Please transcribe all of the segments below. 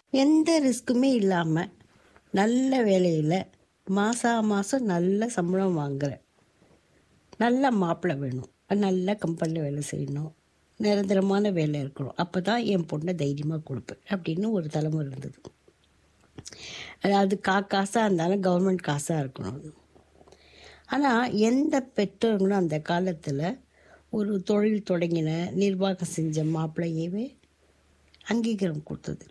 எந்த ரிஸ்க்குமே இல்லாமல் நல்ல வேலையில் மாதா மாதம் நல்ல சம்பளம் வாங்குறேன் நல்ல மாப்பிள்ளை வேணும் நல்ல கம்பெனியில் வேலை செய்யணும் நிரந்தரமான வேலை இருக்கணும் அப்போ தான் என் பொண்ணை தைரியமாக கொடுப்பேன் அப்படின்னு ஒரு தலைமுறை இருந்தது அதாவது கா காசாக இருந்தாலும் கவர்மெண்ட் காசாக இருக்கணும் ஆனால் எந்த பெற்றோர்களும் அந்த காலத்தில் ஒரு தொழில் தொடங்கின நிர்வாகம் செஞ்ச மாப்பிள்ளையவே அங்கீகாரம் கொடுத்தது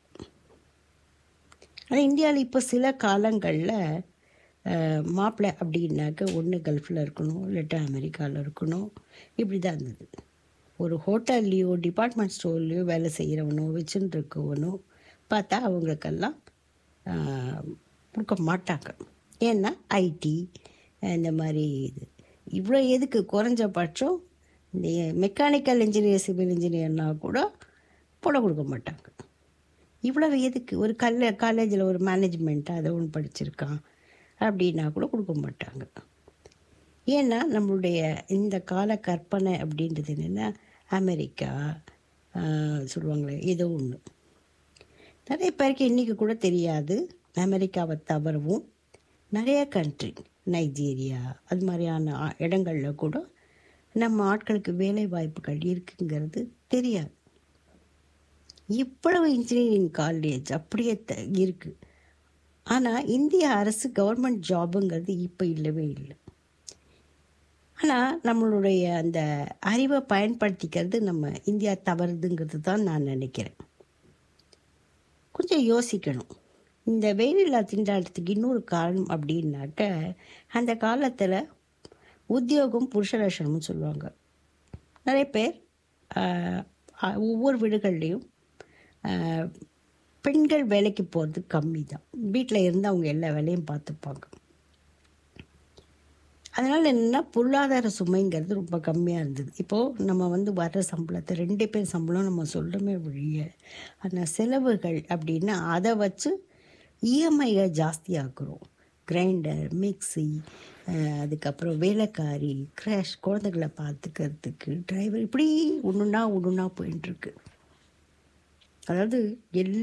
ஆனால் இந்தியாவில் இப்போ சில காலங்களில் மாப்பிள்ளை அப்படின்னாக்க ஒன்று கல்ஃபில் இருக்கணும் இல்லாட்டா அமெரிக்காவில் இருக்கணும் இப்படி தான் இருந்தது ஒரு ஹோட்டல்லையோ டிபார்ட்மெண்ட் ஸ்டோர்லேயோ வேலை செய்கிறவனோ வச்சுன்னு இருக்கவனோ பார்த்தா அவங்களுக்கெல்லாம் கொடுக்க மாட்டாங்க ஏன்னா ஐடி இந்த மாதிரி இது இவ்வளோ எதுக்கு குறைஞ்சபட்சம் இந்த மெக்கானிக்கல் இன்ஜினியர் சிவில் இன்ஜினியர்னா கூட போட கொடுக்க மாட்டாங்க இவ்வளவு எதுக்கு ஒரு கல்ல காலேஜில் ஒரு மேனேஜ்மெண்ட் அதை ஒன்று படிச்சிருக்கான் அப்படின்னா கூட கொடுக்க மாட்டாங்க ஏன்னா நம்மளுடைய இந்த கால கற்பனை அப்படின்றது என்னென்னா அமெரிக்கா சொல்லுவாங்களே ஏதோ ஒன்று நிறைய பேருக்கு இன்றைக்கி கூட தெரியாது அமெரிக்காவை தவறவும் நிறைய கண்ட்ரி நைஜீரியா அது மாதிரியான இடங்களில் கூட நம்ம ஆட்களுக்கு வேலை வாய்ப்புகள் இருக்குங்கிறது தெரியாது இவ்வளவு இன்ஜினியரிங் காலேஜ் அப்படியே த இருக்குது ஆனால் இந்திய அரசு கவர்மெண்ட் ஜாபுங்கிறது இப்போ இல்லவே இல்லை ஆனால் நம்மளுடைய அந்த அறிவை பயன்படுத்திக்கிறது நம்ம இந்தியா தவறுதுங்கிறது தான் நான் நினைக்கிறேன் கொஞ்சம் யோசிக்கணும் இந்த வேலையில்லா திண்டாட்டத்துக்கு இன்னொரு காரணம் அப்படின்னாக்க அந்த காலத்தில் உத்தியோகம் புருஷ லட்சணம்னு சொல்லுவாங்க நிறைய பேர் ஒவ்வொரு வீடுகள்லேயும் பெண்கள் வேலைக்கு போகிறது கம்மி தான் வீட்டில் இருந்து அவங்க எல்லா வேலையும் பார்த்துப்பாங்க அதனால் என்னென்னா பொருளாதார சுமைங்கிறது ரொம்ப கம்மியாக இருந்தது இப்போது நம்ம வந்து வர்ற சம்பளத்தை ரெண்டு பேர் சம்பளம் நம்ம சொல்கிறோமே வழிய ஆனால் செலவுகள் அப்படின்னா அதை வச்சு இஎம்ஐயை ஜாஸ்தியாக்குறோம் கிரைண்டர் மிக்சி அதுக்கப்புறம் வேலைக்காரி க்ராஷ் குழந்தைகளை பார்த்துக்கிறதுக்கு டிரைவர் இப்படி ஒன்றுனா ஒன்றுனா போயின்ட்டுருக்கு அதாவது எல்